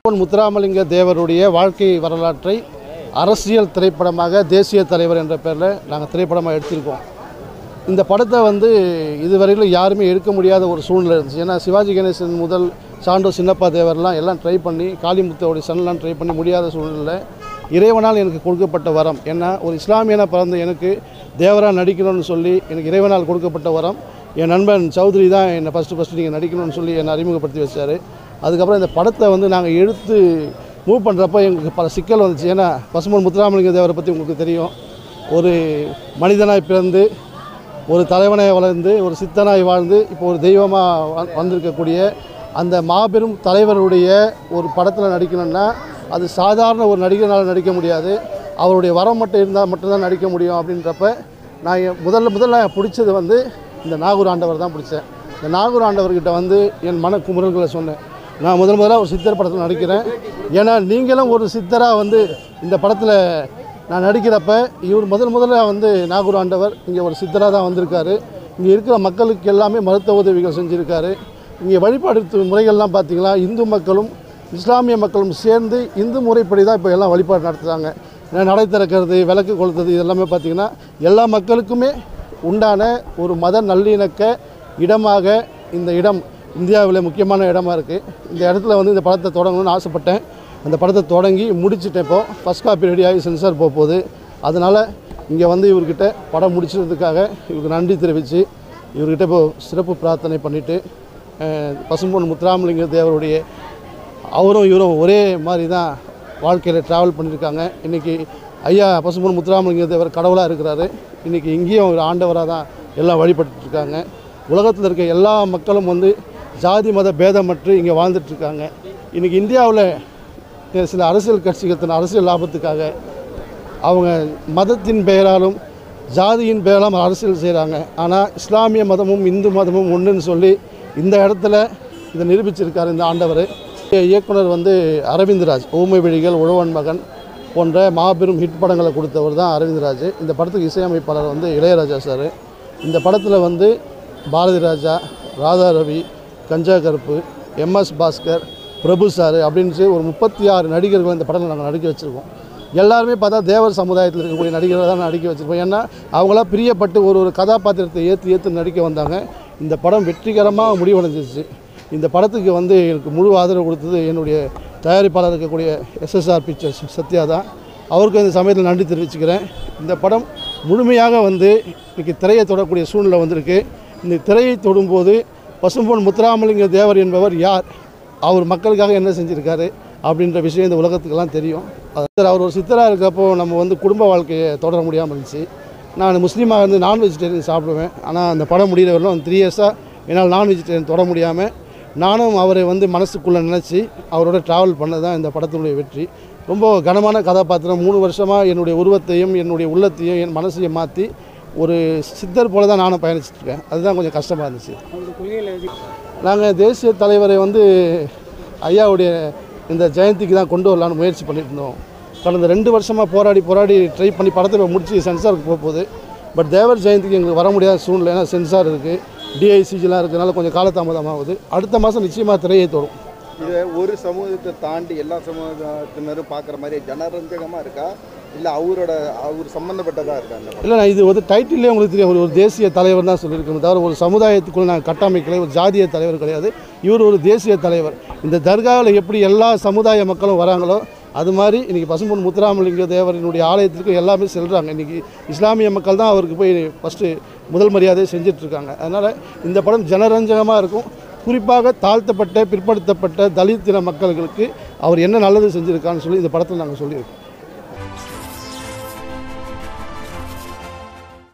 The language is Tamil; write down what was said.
பொன் முத்துராமலிங்க தேவருடைய வாழ்க்கை வரலாற்றை அரசியல் திரைப்படமாக தேசிய தலைவர் என்ற பேரில் நாங்கள் திரைப்படமாக எடுத்திருக்கோம் இந்த படத்தை வந்து இதுவரையிலும் யாருமே எடுக்க முடியாத ஒரு சூழ்நிலை இருந்துச்சு ஏன்னா சிவாஜி கணேசன் முதல் சாண்டோ சின்னப்பா தேவர்லாம் எல்லாம் ட்ரை பண்ணி காளிமுத்தோடைய சன்லாம் ட்ரை பண்ணி முடியாத சூழ்நிலை இறைவனால் எனக்கு கொடுக்கப்பட்ட வரம் ஏன்னா ஒரு இஸ்லாமியனா பிறந்த எனக்கு தேவராக நடிக்கணும்னு சொல்லி எனக்கு இறைவனால் கொடுக்கப்பட்ட வரம் என் நண்பன் சௌத்ரி தான் என்னை ஃபஸ்ட்டு ஃபஸ்ட்டு நீங்கள் நடிக்கணும்னு சொல்லி என்னை அறிமுகப்படுத்தி வச்சார் அதுக்கப்புறம் இந்த படத்தை வந்து நாங்கள் எடுத்து மூவ் பண்ணுறப்ப எங்களுக்கு பல சிக்கல் வந்துச்சு ஏன்னா பசுமன் முத்துராமலிங்க தேவரை பற்றி உங்களுக்கு தெரியும் ஒரு மனிதனாய் பிறந்து ஒரு தலைவனாய் வளர்ந்து ஒரு சித்தனாய் வாழ்ந்து இப்போ ஒரு தெய்வமாக வந்திருக்கக்கூடிய அந்த மாபெரும் தலைவருடைய ஒரு படத்தில் நடிக்கணும்னா அது சாதாரண ஒரு நடிகனால் நடிக்க முடியாது அவருடைய வரம் மட்டும் இருந்தால் மட்டும்தான் நடிக்க முடியும் அப்படின்றப்ப நான் என் முதல்ல முதல்ல பிடிச்சது வந்து இந்த நாகூர் ஆண்டவர் தான் பிடிச்சேன் இந்த நாகூர் ஆண்டவர்கிட்ட வந்து என் மன குமுறல்களை சொன்னேன் நான் முதல் முதலாக ஒரு சித்தர் படத்தில் நடிக்கிறேன் ஏன்னா நீங்களும் ஒரு சித்தராக வந்து இந்த படத்தில் நான் நடிக்கிறப்ப இவர் முதல் முதல்ல வந்து நாகூர் ஆண்டவர் இங்கே ஒரு சித்தராக தான் வந்திருக்காரு இங்கே இருக்கிற மக்களுக்கு எல்லாமே மருத்துவ உதவிகள் செஞ்சுருக்காரு இங்கே வழிபாடு து- முறைகள்லாம் பார்த்தீங்களா இந்து மக்களும் இஸ்லாமிய மக்களும் சேர்ந்து இந்து முறைப்படி தான் இப்போ எல்லாம் வழிபாடு நடத்துகிறாங்க ஏன்னா நடை திறக்கிறது விளக்கு கொளுத்துறது இதெல்லாமே பார்த்தீங்கன்னா எல்லா மக்களுக்குமே உண்டான ஒரு மத நல்லிணக்க இடமாக இந்த இடம் இந்தியாவில் முக்கியமான இடமா இருக்குது இந்த இடத்துல வந்து இந்த படத்தை தொடங்கணும்னு ஆசைப்பட்டேன் அந்த படத்தை தொடங்கி முடிச்சிட்டேன் இப்போ ஃபஸ்ட் காப்பி ரெடி ஆகி சென்சார் போக போகுது அதனால் இங்கே வந்து இவர்கிட்ட படம் முடிச்சதுக்காக இவருக்கு நன்றி தெரிவித்து இவர்கிட்ட இப்போ சிறப்பு பிரார்த்தனை பண்ணிவிட்டு பசும்பொன் முத்துராமலிங்க தேவருடைய அவரும் இவரும் ஒரே மாதிரி தான் வாழ்க்கையில் ட்ராவல் பண்ணியிருக்காங்க இன்றைக்கி ஐயா பசும்பொன் முத்துராமலிங்க தேவர் கடவுளாக இருக்கிறாரு இன்றைக்கி இங்கேயும் ஒரு ஆண்டவராக தான் எல்லாம் வழிபட்டுட்டு இருக்காங்க உலகத்தில் இருக்க எல்லா மக்களும் வந்து ஜாதி மத பேதமற்று இங்கே வாழ்ந்துட்டுருக்காங்க இன்றைக்கி இந்தியாவில் சில அரசியல் கட்சிகள் தன் அரசியல் லாபத்துக்காக அவங்க மதத்தின் பெயராலும் ஜாதியின் பெயராலும் அரசியல் செய்கிறாங்க ஆனால் இஸ்லாமிய மதமும் இந்து மதமும் ஒன்றுன்னு சொல்லி இந்த இடத்துல இதை நிரூபிச்சிருக்கார் இந்த ஆண்டவர் இயக்குனர் வந்து அரவிந்த்ராஜ் ஊமை விழிகள் உழவன் மகன் போன்ற மாபெரும் ஹிட் படங்களை கொடுத்தவர் தான் அரவிந்த்ராஜ் இந்த படத்துக்கு இசையமைப்பாளர் வந்து இளையராஜா சார் இந்த படத்தில் வந்து பாரதி ராஜா ராதா ரவி கஞ்சா கருப்பு எம்எஸ் பாஸ்கர் பிரபு சார் அப்படின்னு ஒரு முப்பத்தி ஆறு நடிகர்கள் இந்த படத்தில் நாங்கள் நடிக்க வச்சுருக்கோம் எல்லாருமே பார்த்தா தேவர் சமுதாயத்தில் இருக்கக்கூடிய நடிகர்களை தான் நடிக்க வச்சுருப்போம் ஏன்னா அவங்களாம் பிரியப்பட்டு ஒரு ஒரு கதாபாத்திரத்தை ஏற்று ஏற்று நடிக்க வந்தாங்க இந்த படம் வெற்றிகரமாக முடிவடைஞ்சிருச்சு இந்த படத்துக்கு வந்து எனக்கு முழு ஆதரவு கொடுத்தது என்னுடைய தயாரிப்பாளர் இருக்கக்கூடிய எஸ்எஸ்ஆர் பிக்சர்ஸ் சத்யா தான் அவருக்கு இந்த சமயத்தில் நன்றி தெரிவிச்சுக்கிறேன் இந்த படம் முழுமையாக வந்து இன்றைக்கி திரையை தொடக்கூடிய சூழ்நிலை வந்திருக்கு இந்த திரையை தொடும்போது பசும்பொன் முத்துராமலிங்க தேவர் என்பவர் யார் அவர் மக்களுக்காக என்ன செஞ்சுருக்காரு அப்படின்ற விஷயம் இந்த உலகத்துக்கெல்லாம் தெரியும் அது அவர் ஒரு சித்தராக இருக்கப்போ நம்ம வந்து குடும்ப வாழ்க்கையை தொடர முடியாமல் இருந்துச்சு நான் முஸ்லீமாக இருந்து நான் வெஜிடேரியன் சாப்பிடுவேன் ஆனால் அந்த படம் முடிகிற வரலும் த்ரீ இயர்ஸாக என்னால் நான் வெஜிடேரியன் தொட முடியாமல் நானும் அவரை வந்து மனசுக்குள்ளே நினச்சி அவரோட ட்ராவல் பண்ணது தான் இந்த படத்தினுடைய வெற்றி ரொம்ப கனமான கதாபாத்திரம் மூணு வருஷமாக என்னுடைய உருவத்தையும் என்னுடைய உள்ளத்தையும் என் மனசையும் மாற்றி ஒரு சித்தர் போல தான் நானும் பயணிச்சிட்டு இருக்கேன் அதுதான் கொஞ்சம் கஷ்டமாக இருந்துச்சு நாங்கள் தேசிய தலைவரை வந்து ஐயாவுடைய இந்த ஜெயந்திக்கு தான் கொண்டு வரலான்னு முயற்சி பண்ணிட்டு இருந்தோம் கடந்த ரெண்டு வருஷமாக போராடி போராடி ட்ரை பண்ணி படத்தை இப்ப முடிச்சு சென்சாருக்கு போக போகுது பட் தேவர் ஜெயந்திக்கு எங்களுக்கு வர முடியாத சூழ்நிலை ஏன்னா சென்சார் இருக்குது டிஐசிஜிலாம் இருக்கிறதுனால கொஞ்சம் காலதாமதமாகுது அடுத்த மாதம் நிச்சயமாக திரையை தொடும் இதை ஒரு சமூகத்தை தாண்டி எல்லா சமூகத்தினரும் பார்க்குற மாதிரி ஜனரஞ்சகமாக இருக்கா இல்லை அவரோட அவர் சம்மந்தப்பட்டதாக இருக்கா அந்த படம் இல்லை நான் இது வந்து டைட்டிலே உங்களுக்கு தெரியும் ஒரு ஒரு தேசிய தலைவர் தான் சொல்லியிருக்கணும் தவிர ஒரு சமுதாயத்துக்குள்ள நாங்கள் கட்டமைக்கலை ஒரு ஜாதிய தலைவர் கிடையாது இவர் ஒரு தேசிய தலைவர் இந்த தர்காவில் எப்படி எல்லா சமுதாய மக்களும் வராங்களோ அது மாதிரி இன்றைக்கி பசும்பொன் முத்துராமலிங்க தேவரினுடைய ஆலயத்திற்கு எல்லாமே செல்கிறாங்க இன்றைக்கி இஸ்லாமிய மக்கள் தான் அவருக்கு போய் ஃபஸ்ட்டு முதல் மரியாதையை செஞ்சிட்ருக்காங்க அதனால் இந்த படம் ஜனரஞ்சகமாக இருக்கும் குறிப்பாக தாழ்த்தப்பட்ட பிற்படுத்தப்பட்ட தலித் இன மக்களுக்கு அவர் என்ன நல்லது செஞ்சுருக்கான்னு சொல்லி இந்த படத்தில் நாங்கள் சொல்லியிருக்கோம்